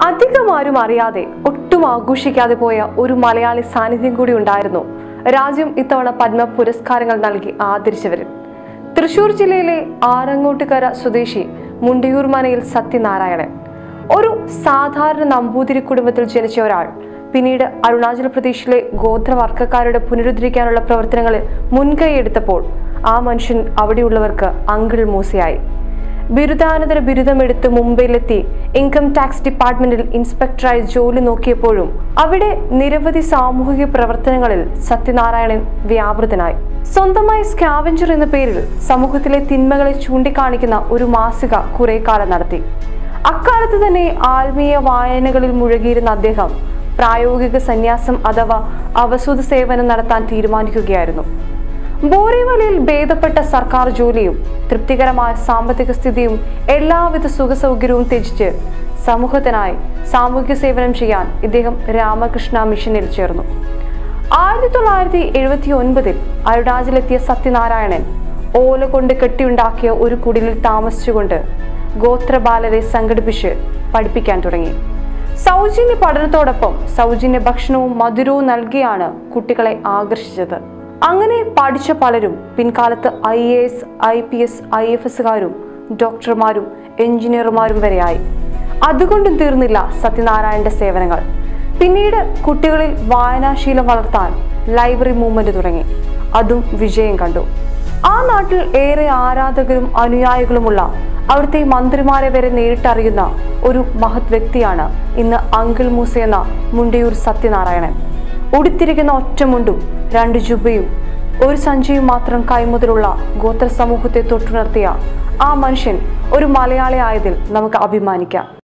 അധികം ആരും അറിയാതെ ഒട്ടും ആഘോഷിക്കാതെ പോയ ഒരു മലയാളി സാന്നിധ്യം കൂടി ഉണ്ടായിരുന്നു രാജ്യം ഇത്തവണ പത്മ പുരസ്കാരങ്ങൾ നൽകി ആദരിച്ചവരിൽ തൃശൂർ ജില്ലയിലെ ആറങ്ങോട്ടുകര സ്വദേശി മുണ്ടിയൂർ മനയിൽ സത്യനാരായണൻ ഒരു സാധാരണ നമ്പൂതിരി കുടുംബത്തിൽ ജനിച്ച ഒരാൾ പിന്നീട് അരുണാചൽ പ്രദേശിലെ ഗോത്രവർഗക്കാരുടെ പുനരുദ്ധരിക്കാനുള്ള പ്രവർത്തനങ്ങളിൽ മുൻകൈയെടുത്തപ്പോൾ ആ മനുഷ്യൻ അവിടെയുള്ളവർക്ക് അങ്കിൾ മൂസയായി ബിരുദാനന്തര ബിരുദമെടുത്ത് മുംബൈയിലെത്തി ഇൻകം ടാക്സ് ഡിപ്പാർട്ട്മെന്റിൽ ഇൻസ്പെക്ടറായി ജോലി നോക്കിയപ്പോഴും അവിടെ നിരവധി സാമൂഹിക പ്രവർത്തനങ്ങളിൽ സത്യനാരായണൻ വ്യാപൃതനായി സ്വന്തമായി സ്കാവഞ്ചർ എന്ന പേരിൽ സമൂഹത്തിലെ തിന്മകളെ ചൂണ്ടിക്കാണിക്കുന്ന ഒരു മാസിക കുറെ കാലം നടത്തി അക്കാലത്ത് തന്നെ ആത്മീയ വായനകളിൽ മുഴുകിയിരുന്ന അദ്ദേഹം പ്രായോഗിക സന്യാസം അഥവാ അവസൂത സേവനം നടത്താൻ തീരുമാനിക്കുകയായിരുന്നു ബോറിവലിയിൽ ഭേദപ്പെട്ട സർക്കാർ ജോലിയും തൃപ്തികരമായ സാമ്പത്തിക സ്ഥിതിയും എല്ലാവിധ സുഖസൗകര്യവും ത്യജിച്ച് സമൂഹത്തിനായി സാമൂഹ്യ സേവനം ചെയ്യാൻ ഇദ്ദേഹം രാമകൃഷ്ണ മിഷനിൽ ചേർന്നു ആയിരത്തി തൊള്ളായിരത്തി എഴുപത്തി ഒൻപതിൽ അരുണാചലെത്തിയ സത്യനാരായണൻ ഓല കൊണ്ട് കെട്ടിയുണ്ടാക്കിയ ഒരു കുടിലിൽ താമസിച്ചുകൊണ്ട് ഗോത്രബാലരെ സംഘടിപ്പിച്ച് പഠിപ്പിക്കാൻ തുടങ്ങി സൗജന്യ പഠനത്തോടൊപ്പം സൗജന്യ ഭക്ഷണവും മധുരവും നൽകിയാണ് കുട്ടികളെ ആകർഷിച്ചത് അങ്ങനെ പഠിച്ച പലരും പിൻകാലത്ത് I A S I P S I F എസുകാരും ഡോക്ടർമാരും എഞ്ചിനീയർമാരും വരെയായി അതുകൊണ്ടും തീർന്നില്ല സത്യനാരായണന്റെ സേവനങ്ങൾ പിന്നീട് കുട്ടികളിൽ വായനാശീലം വളർത്താൻ ലൈബ്രറി മൂവ്മെന്റ് തുടങ്ങി അതും വിജയം കണ്ടു ആ നാട്ടിൽ ഏറെ ആരാധകരും അനുയായികളുമുള്ള അവിടുത്തെ മന്ത്രിമാരെ വരെ നേരിട്ടറിയുന്ന ഒരു മഹത് വ്യക്തിയാണ് ഇന്ന് അങ്കിൾ മൂസ എന്ന മുണ്ടിയൂർ സത്യനാരായണൻ ഉടുത്തിരിക്കുന്ന ഒറ്റമുണ്ടും രണ്ട് ജുബയും ഒരു സഞ്ചിയും മാത്രം കൈമുതലുള്ള ഗോത്ര സമൂഹത്തെ തൊട്ടുണർത്തിയ ആ മനുഷ്യൻ ഒരു മലയാളി ആയതിൽ നമുക്ക് അഭിമാനിക്കാം